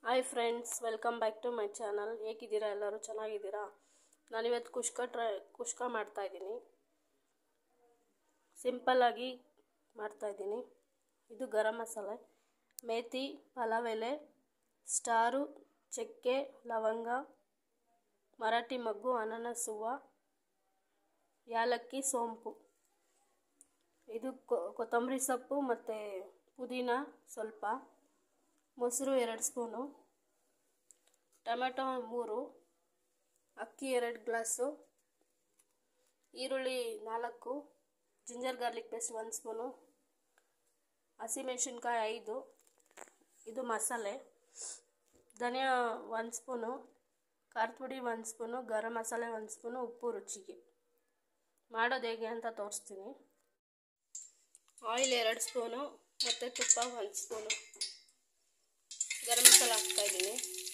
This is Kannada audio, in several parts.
hi friends welcome back to my channel ಹೇಗಿದ್ದೀರಾ ಎಲ್ಲರೂ ಚೆನ್ನಾಗಿದ್ದೀರಾ ನಾನಿವತ್ತು ಕುಷ್ಕ ಟ್ರೈ ಕುಷ್ಕ ಮಾಡ್ತಾಯಿದ್ದೀನಿ ಸಿಂಪಲ್ಲಾಗಿ ಮಾಡ್ತಾಯಿದ್ದೀನಿ ಇದು ಗರಂ ಮಸಾಲೆ ಮೇಥಿ ಪಲಾವ್ ಎಲೆ ಸ್ಟಾರು ಚಕ್ಕೆ ಲವಂಗ ಮರಾಠಿ ಮಗ್ಗು ಅನಾನಸ್ ಹೂವು ಯಾಲಕ್ಕಿ ಸೋಂಪು ಇದು ಕೊತ್ತಂಬರಿ ಸೊಪ್ಪು ಮತ್ತು ಪುದೀನ ಸ್ವಲ್ಪ ಮೊಸರು ಎರಡು ಸ್ಪೂನು ಟೊಮೆಟೊ ಮೂರು ಅಕ್ಕಿ ಎರಡು ಗ್ಲಾಸು ಈರುಳ್ಳಿ ನಾಲ್ಕು ಜಿಂಜರ್ ಗಾರ್ಲಿಕ್ ಪೇಸ್ಟ್ ಒಂದು ಸ್ಪೂನು ಹಸಿಮೆಣ್ಸಿನ್ಕಾಯಿ ಐದು ಇದು ಮಸಾಲೆ ಧನಿಯಾ ಒಂದು ಸ್ಪೂನು ಖಾರದ ಪುಡಿ ಒಂದು ಸ್ಪೂನು ಗರಂ ಮಸಾಲೆ ಒಂದು ಸ್ಪೂನು ಉಪ್ಪು ರುಚಿಗೆ ಮಾಡೋದು ಹೇಗೆ ಅಂತ ತೋರಿಸ್ತೀನಿ ಆಯಿಲ್ ಎರಡು ಸ್ಪೂನು ಮತ್ತು ತುಪ್ಪ ಒಂದು ಸ್ಪೂನು ಗರಂ ಮಸಾಲ ಹಾಕ್ತಾಯಿದ್ದೀನಿ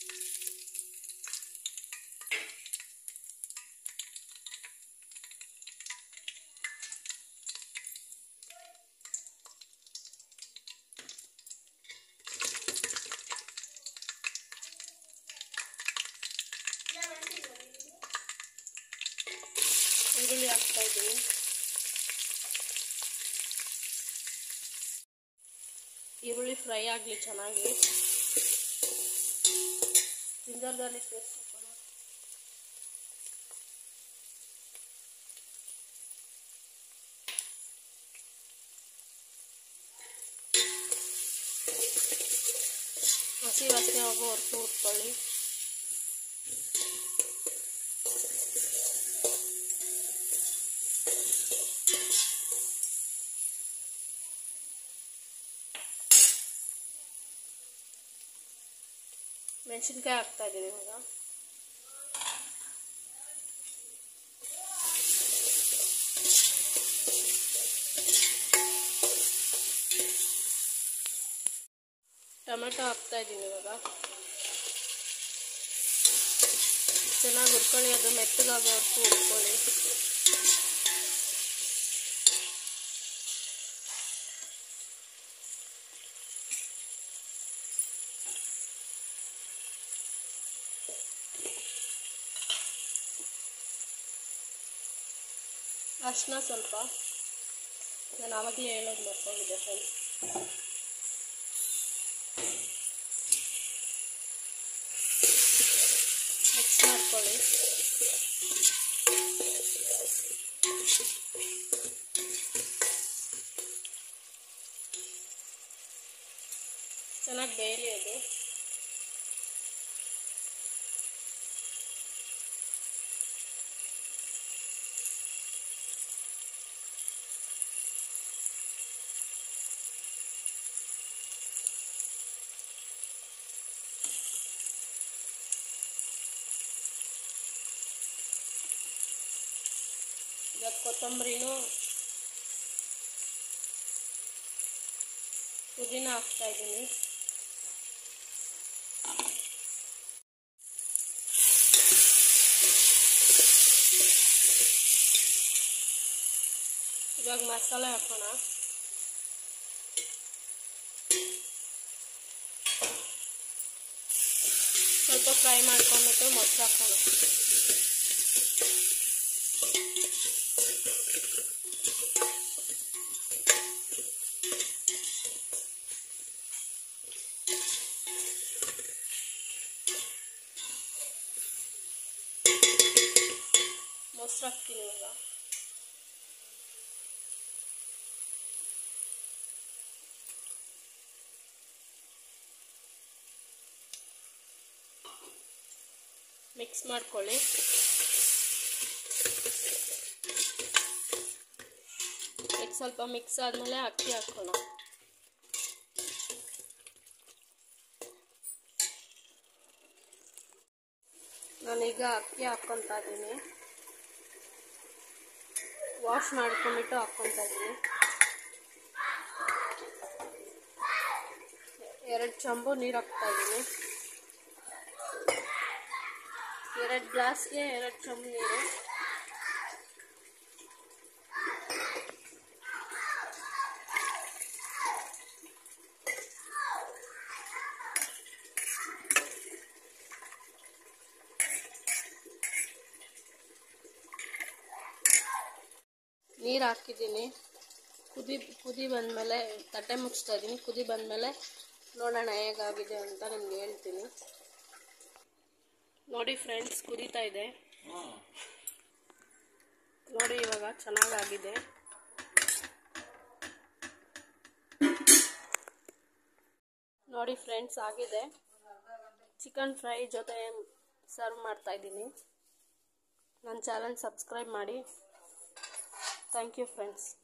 ಈರುಳ್ಳಿ ಹಾಕ್ತಾಯಿದ್ದೀನಿ ಈರುಳ್ಳಿ ಫ್ರೈ ಆಗಲಿ ಚೆನ್ನಾಗಿ ಜಿಂಜರ್ ಗಾರ್ಲಿಕ್ ಪೇಸ್ಟ್ ಹಾಕೋಣ ಹಸಿ ವಾಸನೆ ಹೋಗೋವರೆಗೂ ಹುರ್ಕೊಳ್ಳಿ ಮೆಣಸಿನ್ಕಾಯಿ ಹಾಕ್ತಾ ಇದ್ದೀನಿ ಇವಾಗ ಟೊಮೆಟೊ ಹಾಕ್ತಾ ಇದ್ದೀನಿ ಇವಾಗ ಚೆನ್ನಾಗಿ ಹುರ್ಕೊಳ್ಳಿ ಅದು ಮೆತ್ತಗಾಗೋವರೆಗೂ ಹುರ್ಕೊಳ್ಳಿ ಅರ್ಶಿನ ಸ್ವಲ್ಪ ನಾನು ಆವಾಗಲೇ ಹೇಳೋದು ಮರ್ತೋಗಿದೆ ಫ್ರೆಂಡ್ಸ್ ಮಿಕ್ಸ್ ಮಾಡ್ಕೊಳ್ಳಿ ಚೆನ್ನಾಗಿ ಬೇಯಲಿ ಅದು ಇವಾಗ ಕೊತ್ತಂಬರಿನೂ ಪುದೀನ ಹಾಕ್ತಾ ಇದ್ದೀನಿ ಇವಾಗ ಮಸಾಲೆ ಹಾಕೋಣ ಸ್ವಲ್ಪ ಫ್ರೈ ಮಾಡ್ಕೊಂಡ್ಬಿಟ್ಟು ಮೊಸರು ಹಾಕೋಣ ಮೊಸರು ಹಾಕ್ತೀನಿ ಇವಾಗ ಮಿಕ್ಸ್ ಮಾಡ್ಕೊಳ್ಳಿ ಇದು ಸ್ವಲ್ಪ ಮಿಕ್ಸ್ ಆದಮೇಲೆ ಅಕ್ಕಿ ಹಾಕೋಣ ನಾನೀಗ ಅಕ್ಕಿ ಹಾಕ್ಕೊತಾ ಇದ್ದೀನಿ ವಾಶ್ ಮಾಡ್ಕೊಂಬಿಟ್ಟು ಹಾಕ್ಕೊತಾ ಇದ್ದೀನಿ ಎರಡು ಚಂಬು ನೀರು ಹಾಕ್ತಾ ಇದ್ದೀನಿ ಎರಡು ಗ್ಲಾಸ್ಗೆ ಎರಡು ಚಮಚ ನೀರು ನೀರು ಹಾಕಿದ್ದೀನಿ ಕುದಿ ಕುದಿ ಬಂದಮೇಲೆ ತಟ್ಟೆ ಮುಚ್ತಾ ಇದ್ದೀನಿ ಕುದಿ ಬಂದಮೇಲೆ ನೋಡೋಣ ಹೇಗಾಗಿದೆ ಅಂತ ನಿಮ್ಗೆ ಹೇಳ್ತೀನಿ ನೋಡಿ ಫ್ರೆಂಡ್ಸ್ ಕುದೀತಾ ಇದೆ ನೋಡಿ ಇವಾಗ ಚೆನ್ನಾಗಾಗಿದೆ ನೋಡಿ ಫ್ರೆಂಡ್ಸ್ ಆಗಿದೆ ಚಿಕನ್ ಫ್ರೈ ಜೊತೆ ಸರ್ವ್ ಮಾಡ್ತಾ ಇದ್ದೀನಿ ನನ್ನ ಚಾನಲ್ ಸಬ್ಸ್ಕ್ರೈಬ್ ಮಾಡಿ ಥ್ಯಾಂಕ್ ಯು ಫ್ರೆಂಡ್ಸ್